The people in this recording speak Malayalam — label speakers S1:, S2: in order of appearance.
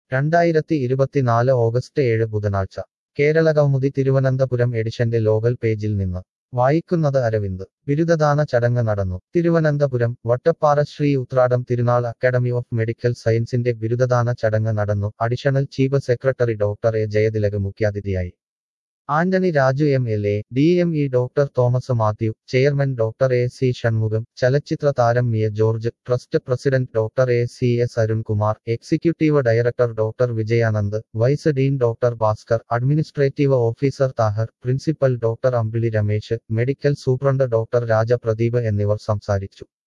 S1: രണ്ടായിരത്തി ഇരുപത്തിനാല് ഓഗസ്റ്റ് ഏഴ് ബുധനാഴ്ച കേരളകൗമുദി തിരുവനന്തപുരം എഡിഷന്റെ ലോകൽ പേജിൽ നിന്ന് വായിക്കുന്നത് അരവിന്ദ് ബിരുദദാന ചടങ്ങ് നടന്നു തിരുവനന്തപുരം വട്ടപ്പാറ ശ്രീ ഉത്രാടം തിരുനാൾ അക്കാദമി ഓഫ് മെഡിക്കൽ സയൻസിന്റെ ബിരുദദാന ചടങ്ങ് നടന്നു additional chief secretary doctor A Jayathilak മുഖ്യാതിഥിയായി Antony Raju M L A D M E doctor Thomas Mathew chairman doctor A C Shanmugham ചലച്ചിത്ര താരം Mia George trust president doctor A C S Arunkumar executive director doctor Vijayanand vice dean doctor Bhaskar administrative officer Thahir principal doctor Ambili Ramesh medical superintendent doctor Raja Pradeep എന്നിവർ സംസാരിച്ചു